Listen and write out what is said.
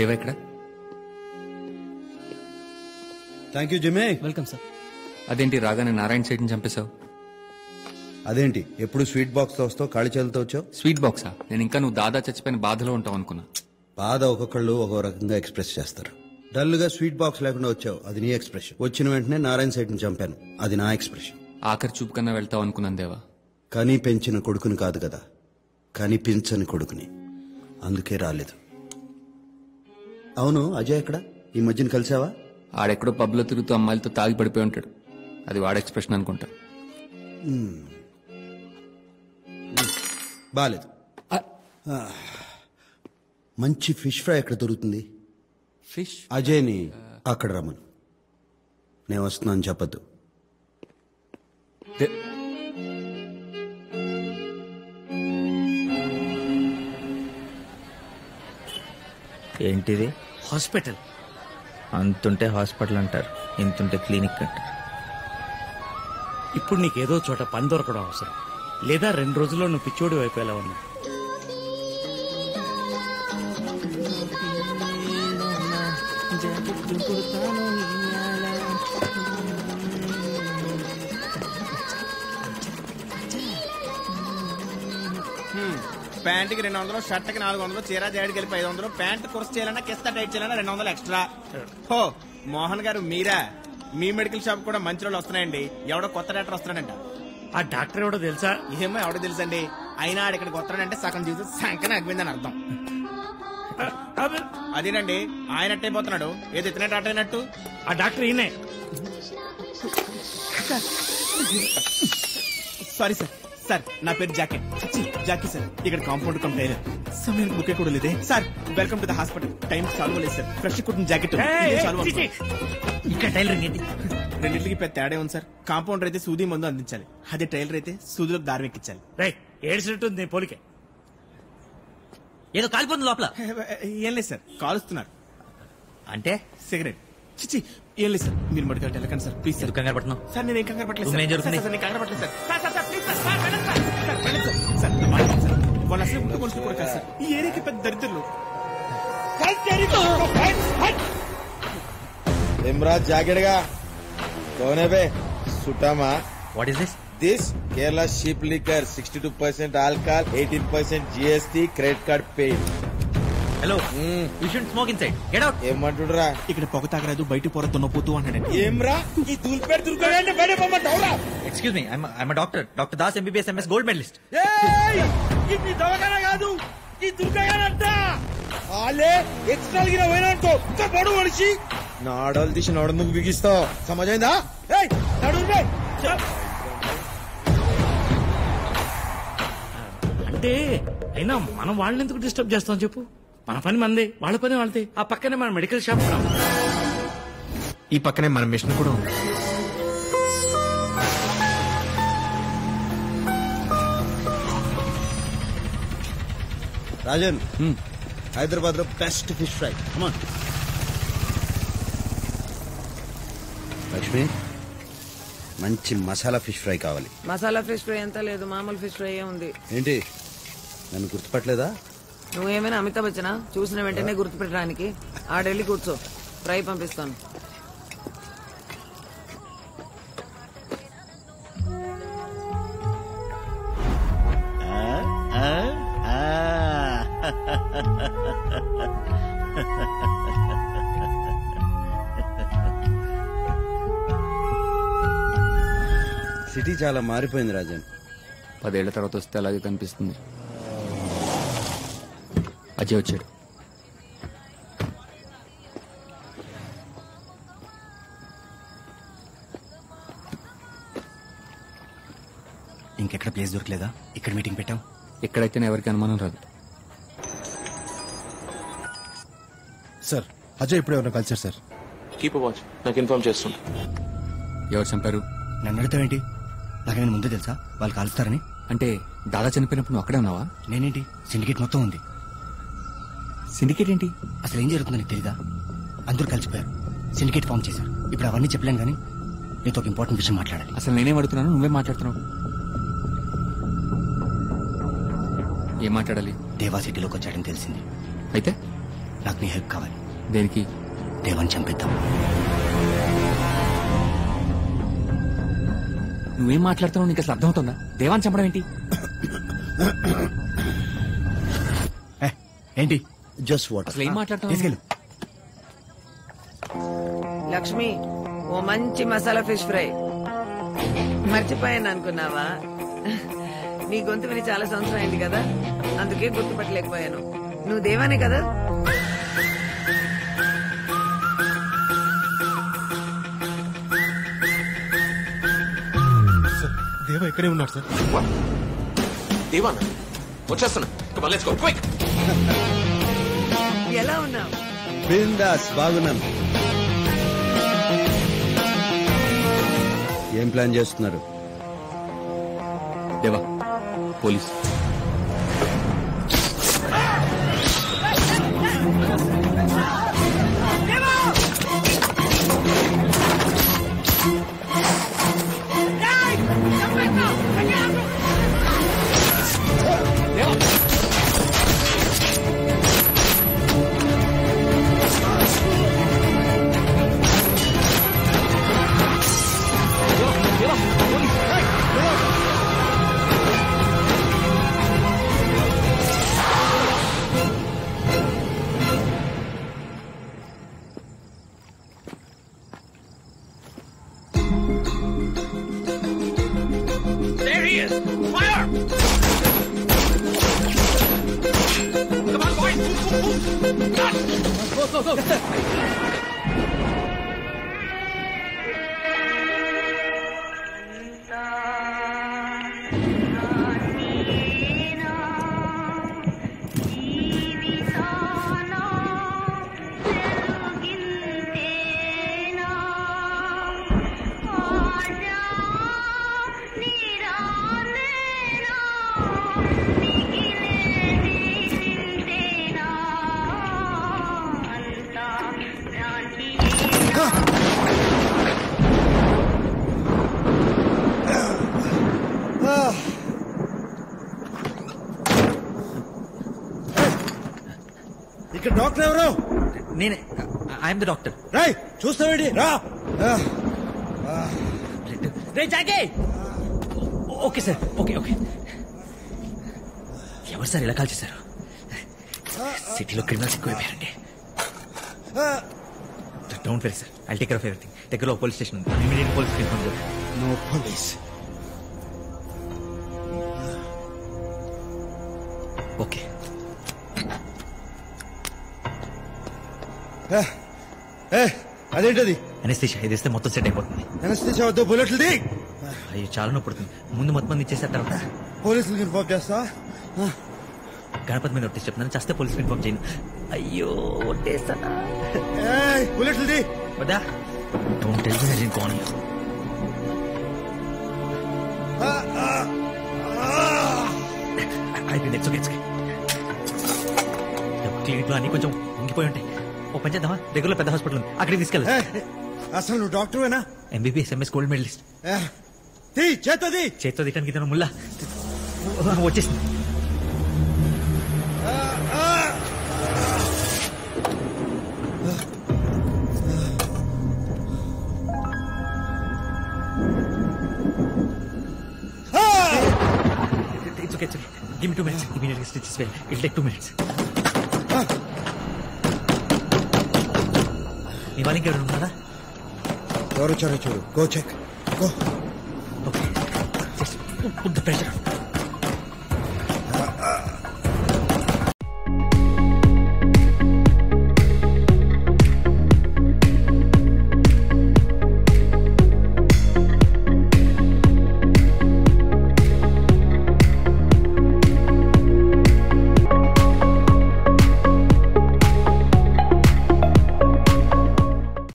దేవా ఇక్కడ thank you జిమ్మే వెల్కమ్ సార్ అదేంటి రాగానే నారాయణ సైడ్ని చంపేశావు అదేంటి ఎప్పుడు స్వీట్ బాక్స్ తో వస్తావు ఖాళీ చేతులతో వచ్చావు స్వీట్ బాక్సా నేను ఇంకా నువ్వు దాదా చచ్చిపోయిన బాధలో ఉంటావు అనుకున్నా బాధ ఒక్కొక్కళ్ళు ఒక్కో రకంగా ఎక్స్ప్రెస్ చేస్తారు డల్ గా స్వీట్ బాక్స్ లేకుండా వచ్చావు అది నీ ఎక్స్ప్రెషన్ వచ్చిన వెంటనే నారాయణ సైడ్ ని చంపాను అది నా ఎక్స్ప్రెషన్ ఆఖరి చూపు కన్నా వెళ్తావు అనుకున్నాను దేవా కానీ పెంచిన కొడుకుని కాదు కదా కానీ పెంచని కొడుకుని అందుకే రాలేదు అవును అజయ్ ఎక్కడ ఈ మధ్యన కలిసావా ఆడెక్కడో పబ్లో తిరుగుతూ అమ్మాయిలతో తాగి పడిపోయి ఉంటాడు అది వాడ ఎక్స్ప్రెషన్ అనుకుంటా బాలేదు ఆ. మంచి ఫిష్ ఫ్రై ఎక్కడ దొరుకుతుంది ఫిష్ అజయ్ని అక్కడ రమ్మను నేను వస్తున్నాను చెప్పద్దు ఏంటిది హాస్పిటల్ అంతుంటే హాస్పిటల్ అంటారు ఇంతుంటే క్లినిక్ అంటారు ఇప్పుడు నీకేదో చోట పని దొరకడం అవసరం లేదా రెండు రోజుల్లో నువ్వు పిచ్చోడి వైపు ఎలా ఉన్నావు ప్యాంట్కి రెండు వందలు షర్ట్కి నాలుగు వందలు చీర జాడికి వెళ్ళి ఐదు వందలు ప్యాంట్ కుర్స్ చేయాలన్నా కిస్తా టైట్ చేయాలన్నా రెండు వందలు ఎక్స్ట్రా హో మోహన్ గారు మీరా మీ మెడికల్ షాప్ కూడా మంచి రోజులు వస్తున్నాయండి ఎవడో కొత్త డాక్టర్ వస్తున్నాడంట ఆ డాక్టర్ ఎవడో తెలుసా ఏమో ఎవడో తెలుసండి అయినా ఆడ ఇక్కడికి వస్తున్నాడంటే సగం జీవితం సంకన అగ్గిందని అర్థం అబ్బే, అదేనండి ఆయన అట్టయిపోతున్నాడు ఏది ఎత్తినట్టు అట్టయినట్టు ఆ డాక్టర్ ఈయనే సారీ సార్ సార్ నా పేరు జాకెట్ ఛీ, జాకీ సార్ ఇక్కడ కాంపౌండ్ కమ్ టైలర్ సమయానికి బుకే కూడా లేదే sir welcome to the hospital time సాల్వ్ లేదు సార్ ఫ్రెష్ కుట్టిన జాకెట్ ఏయ్, ఇదే ఏయ్, సాల్వ్ ఛీ, ఛీ. ఇక్కడ టైలరింగ్ ఏంటి రెండింటికి పెద్ద తేడా ఉంది సార్ కాంపౌండర్ అయితే సూది మందు అందించాలి అదే టైలర్ అయితే సూదులకు దారం ఎక్కించాలి రై ఏడ్చినట్టు నీ పోలికే ఏదో కాలిపోతుంది లోపల ఏం లేదు సార్ కాలుస్తున్నారు అంటే సిగరెట్ చిచి ఏం లేదు సార్ మీరు మడికి వెళ్ళకండి సార్ ప్లీజ్ సార్ ఎందుకు కంగారు పడుతున్నావు సార్ నేను ఏం కంగారు పట్టలేదు రూమ్ సార్. ఏం జరుగుతుంది? సార్, సార్, నేను కంగారు పట్టలేదు sir sir sir sir please sir sir వెళ్ళండి సార్ సార్ వెళ్ళండి సార్ సార్ నా మాట వినండి సార్ వాళ్ళు అసలు ముందు మనుషులు కూడా కాదు సార్ ఈ ఏరియాకి పెద్ద దరిద్రులు इमराज जागेड़गा कौन है बे सुटामा what is this this Kerala शिप liquor 62 percent alcohol 18 percent GST credit card paid hello you should smoke inside get out ఏమంటుండ్రా ఇక్కడ పొగ తాగరాదు బయట పొర దున్నపోతూ అన్నాడండి ఏమ్రా ఈ దూల్పేట దుర్గంటే బయట పొమ్మంటావురా excuse me I'm doctor doctor Das MBBS MS gold medallist ఏయ్ ఇది దవకన కాదు ఈ దుర్గగానంట ఆలే ఎక్స్ట్రా గిన పోయినానుకో ఇంకా పడు మనిషి నాడలు తీసి నడుముకు బిగిస్తావు సమజైందా ఏయ్ నడు బే. అంటే అయినా మనం వాళ్ళని ఎందుకు డిస్టర్బ్ చేస్తాం చెప్పు మన పని మంది వాళ్ళ పని వాళ్ళది ఆ పక్కనే మన మెడికల్ షాప్ కూడా ఉంది. ఈ పక్కనే మన మిషన్ కూడా ఉంది రాజన్ హైదరాబాద్ లో బెస్ట్ ఫిష్ ఫ్రై లక్ష్మి మంచి మసాలా ఫిష్ ఫ్రై కావాలి మసాలా ఫిష్ ఫ్రై ఎంత లేదు మామూలు ఫిష్ ఫ్రై ఉంది ఏంటి నన్ను గుర్తుపట్టలేదా నువ్వేమైనా అమితాబ్ బచ్చనా చూసిన వెంటనే గుర్తుపెట్టడానికి ఆడెళ్ళి కూర్చో ఫ్రై పంపిస్తాను సిటీ చాలా మారిపోయింది రాజన్ పదేళ్ల తర్వాత వస్తే అలాగే కనిపిస్తుంది అజయ్ వచ్చాడు ఇంకెక్కడ ప్లేస్ దొరకలేదా ఇక్కడ మీటింగ్ పెట్టాం ఎక్కడైతేనే ఎవరికి అనుమానం రాదు సార్ అజయ్ ఇప్పుడు ఎవరైనా కలిసారు సార్ కీప్ వాచ్ నాకు ఇన్ఫార్మ్ చేస్తున్నా ఎవరు చంపారు నన్ను అడుగుతావేంటి నాకేమైనా ముందే తెలుసా వాళ్ళు కాలుస్తారని అంటే దాదా చనిపోయినప్పుడు నువ్వు అక్కడే ఉన్నావా నేనేంటి సిండికేట్ మొత్తం ఉంది సిండికేట్ ఏంటి అసలు ఏం జరుగుతుందో నీకు తెలీదా అందరూ కలిసిపోయారు సిండికేట్ ఫామ్ చేశారు ఇప్పుడు అవన్నీ చెప్పలేను కానీ నీతో ఒక ఇంపార్టెంట్ విషయం మాట్లాడాలి అసలు నేనేం అడుగుతున్నాను నువ్వే మాట్లాడుతున్నావు ఏం మాట్లాడాలి దేవా సిటీలోకి వచ్చాడని తెలిసింది అయితే నాకు నీ హెల్ప్ కావాలి దేనికి దేవాన్ని చంపేద్దాం నువ్వేం మాట్లాడుతున్నావు నీకు అసలు అర్థమవుతుందా దేవాన్ని చంపడం ఏంటి ఏ, ఏంటి జస్ట్ వాటర్ అసలు ఏం మాట్లాడుతున్నావు తీసుకెళ్ళు లక్ష్మి ఓ మంచి మసాలా ఫిష్ ఫ్రై మర్చిపోయాను అనుకున్నావా నీ గొంతు విని చాలా సంవత్సరం అయింది కదా అందుకే గుర్తుపట్టలేకపోయాను నువ్వు దేవానే కదా దేవ ఇక్కడే ఉన్నాడు సార్ దేవాన్ వచ్చేస్తున్నా Come on, let's go, quick. ఎలా ఉన్నావు బిందాస్ బాగున్నాను ఏం ప్లాన్ చేస్తున్నారు Deva police There he is! Fire! Come on, boys! Move, move, move! Gun! Go, go, go! ఇక్కడ డాక్టర్ ఎవరు నేనే ఐఎమ్ ద డాక్టర్ రై చూస్తావేంటి రా ఆ, రే జాగే ఓకే సార్ ఓకే ఓకే ఎవరు సార్ ఇలా కాల్ చేశారు సిటీలో క్రిమినల్స్ ఎక్కువైపోయారండి don't worry sir I take care of everything దగ్గరలో పోలీస్ స్టేషన్ ఉంది ఇమీడియట్ పోలీస్ ఇన్ఫార్మ్ చేయండి నో పోలీస్ ఓకే అదేంటది అనెస్థిషియా ఇది ఇస్తే మొత్తం సెట్ అయిపోతుంది ఎనస్థిషియా వద్ద బుల్లెట్లు ది అయ్యో చాలా నొప్పి పుడుతుంది ముందు మొత్తం మంది ఇచ్చేసిన తర్వాత పోలీసులకు ఇన్ఫార్మ్ చేస్తా గణపతి మీద ఒట్టేసి చెప్తున్నాను చేస్తే పోలీస్ ఇన్ఫార్మ్ చేయను అయ్యో ఒట్టేస్తానా ఏయ్, బుల్లెట్లు ది వద్దా డోంట్ టెల్ మీ నేను కాన్ అయిపోయింది ఇట్స్ ఓకే ఇట్స్ క్లినిక్ లో అన్ని కొంచెం ఉంగిపోయి ఉంటాయి ఓ పని చేద్దామా దగ్గరలో పెద్ద హాస్పిటల్ ఉంది అక్కడికి తీసుకెళ్ళి ఏయ్, అసలు నువ్వు డాక్టర్వేనా ఎంబీబీఎస్ ఎంఎస్ గోల్డ్ మెడలిస్ట్ ఏ, తీ చేతది చేత్తో తిట్టడానికి ఇతను ముల్లా వచ్చేసింది it's okay it's okay give me two minutes ఇమీడియట్గా స్టిచెస్ వేయాలి ఇట్ టేక్ టూ మినిట్స్ మీ వాళ్ళకి ఇంకెవరు ఉన్నారా ఎవరు వచ్చారో చూడు go check go okay just put the pressure